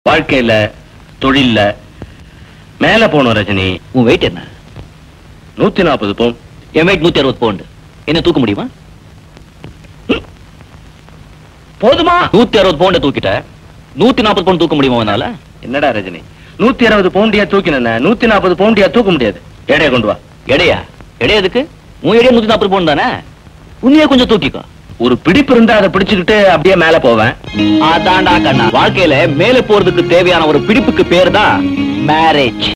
வாழ்க்கையில தொழில்ல மேல போகணும் ரஜினி உன் வெயிட் என்ன நூத்தி நாற்பது பவுன் என் வெயிட் நூத்தி அறுபது பவுண்டு என்ன தூக்க முடியுமா போதுமா நூத்தி அறுபது பவுண்ட தூக்கிட்ட நூத்தி நாற்பது பவுண்ட் தூக்க முடியுமா உன்னால என்னடா ரஜினி நூத்தி அறுபது பவுண்டியா தூக்கின நூத்தி நாற்பது பவுண்டியா தூக்க முடியாது எடைய கொண்டு வா எடையா எடை எதுக்கு உன் எடையா நூத்தி நாற்பது பவுண்ட் தானே உன்னையே கொஞ்சம் தூக்கிக்கோ ஒரு பிடிப்பு இருந்தா அதை பிடிச்சுக்கிட்டு அப்படியே மேல போவேன் அதான்டா கண்ணா வாழ்க்கையில மேல போறதுக்கு தேவையான ஒரு பிடிப்புக்கு பேர் தான் மேரேஜ்